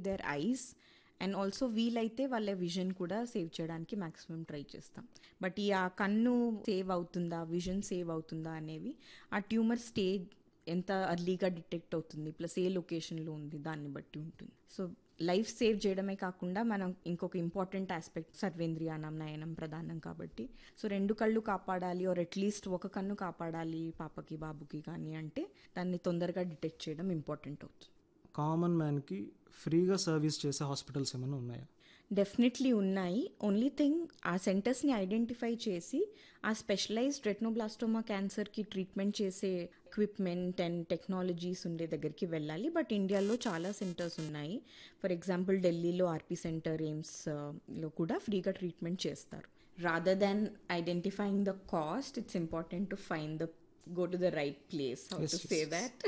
There ice and also వీలైతే వాళ్ళ vision కూడా సేవ్ చేయడానికి మాక్సిమం ట్రై చేస్తాం బట్ ఈ ఆ కన్ను సేవ్ అవుతుందా విజన్ సేవ్ అవుతుందా అనేవి ఆ ట్యూమర్ స్టేజ్ ఎంత అర్లీగా డిటెక్ట్ అవుతుంది ప్లస్ ఏ లొకేషన్లో ఉంది దాన్ని బట్టి ఉంటుంది సో లైఫ్ సేవ్ చేయడమే కాకుండా మనం ఇంకొక ఇంపార్టెంట్ ఆస్పెక్ట్ సర్వేంద్రియానం నయనం ప్రధానం కాబట్టి సో రెండు కళ్ళు కాపాడాలి ఆర్ అట్లీస్ట్ ఒక కన్ను కాపాడాలి పాపకి బాబుకి కానీ అంటే దాన్ని తొందరగా డిటెక్ట్ చేయడం ఇంపార్టెంట్ అవుతుంది కామన్ మ్యాన్కి ఫ్రీగా సర్వీస్ చేసే హాస్పిటల్స్ ఏమైనా ఉన్నాయా డెఫినెట్లీ ఉన్నాయి ఓన్లీ థింగ్ ఆ సెంటర్స్ని ఐడెంటిఫై చేసి ఆ స్పెషలైజ్డ్ రెట్నోబ్లాస్టోమా క్యాన్సర్కి ట్రీట్మెంట్ చేసే ఎక్విప్మెంట్ అండ్ టెక్నాలజీస్ ఉండే దగ్గరికి వెళ్ళాలి బట్ ఇండియాలో చాలా సెంటర్స్ ఉన్నాయి ఫర్ ఎగ్జాంపుల్ ఢిల్లీలో ఆర్పీ సెంటర్ ఎయిమ్స్ లో కూడా ఫ్రీగా ట్రీట్మెంట్ చేస్తారు rather than identifying the cost it's important to find the go to the right place how to say that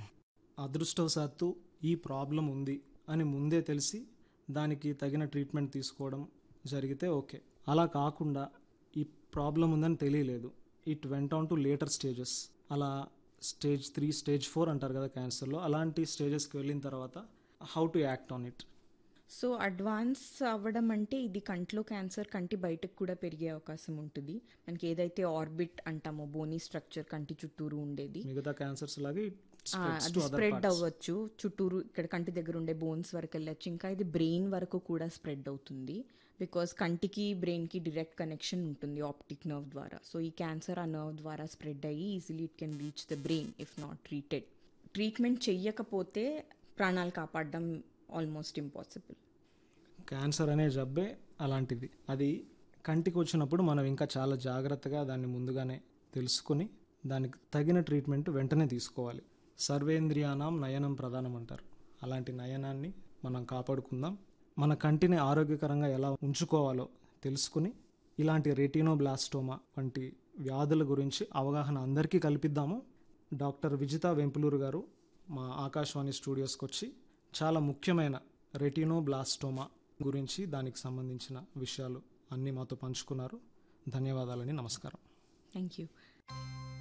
అదృష్టవశాత్తు ఈ ప్రాబ్లం ఉంది అని ముందే తెలిసి దానికి తగిన ట్రీట్మెంట్ తీసుకోవడం జరిగితే ఓకే అలా కాకుండా ఈ ప్రాబ్లం ఉందని తెలియలేదు it went on to later stages అలా స్టేజ్ త్రీ స్టేజ్ ఫోర్ అంటారు కదా క్యాన్సర్లో అలాంటి స్టేజెస్కి వెళ్ళిన తర్వాత how to act on it so advance అవ్వడం అంటే ఇది కంట్లో క్యాన్సర్ కంటి బయటకు కూడా పెరిగే అవకాశం ఉంటుంది మనకి ఏదైతే ఆర్బిట్ అంటామో బోనీ స్ట్రక్చర్ కంటి చుట్టూరు ఉండేది మిగతా క్యాన్సర్స్ లాగే it ఆ, spreads అది to other స్ప్రెడ్ parts. అవ్వచ్చు చుట్టూరు ఇక్కడ కంటి దగ్గర ఉండే బోన్స్ వరకు వెళ్ళచ్చు ఇంకా ఇది బ్రెయిన్ వరకు కూడా స్ప్రెడ్ అవుతుంది బికాస్ కంటికి బ్రెయిన్కి డైరెక్ట్ కనెక్షన్ ఉంటుంది ఆప్టిక్ నర్వ్ ద్వారా సో ఈ క్యాన్సర్ ఆ నర్వ్ ద్వారా స్ప్రెడ్ అయ్యి easily it can reach the brain if not treated treatment చెయ్యకపోతే ప్రాణాలు కాపాడడం ఆల్మోస్ట్ ఇంపాసిబుల్ క్యాన్సర్ అనే జబ్బే అలాంటిది అది కంటికి వచ్చినప్పుడు మనం ఇంకా చాలా జాగ్రత్తగా దాన్ని ముందుగానే తెలుసుకొని దానికి తగిన ట్రీట్మెంట్ వెంటనే తీసుకోవాలి సర్వేంద్రియానం నయనం ప్రధానం అంటారు అలాంటి నయనాన్ని మనం కాపాడుకుందాం మన కంటిని ఆరోగ్యకరంగా ఎలా ఉంచుకోవాలో తెలుసుకుని ఇలాంటి రెటినోబ్లాస్టోమా వంటి వ్యాధుల గురించి అవగాహన అందరికీ కల్పిద్దాము డాక్టర్ విజిత వెంపులూరు గారు మా ఆకాశవాణి స్టూడియోస్కి వచ్చి చాలా ముఖ్యమైన రెటినోబ్లాస్టోమా గురించి దానికి సంబంధించిన విషయాలు అన్నీ మాతో పంచుకున్నారు ధన్యవాదాలని నమస్కారం థ్యాంక్ యూ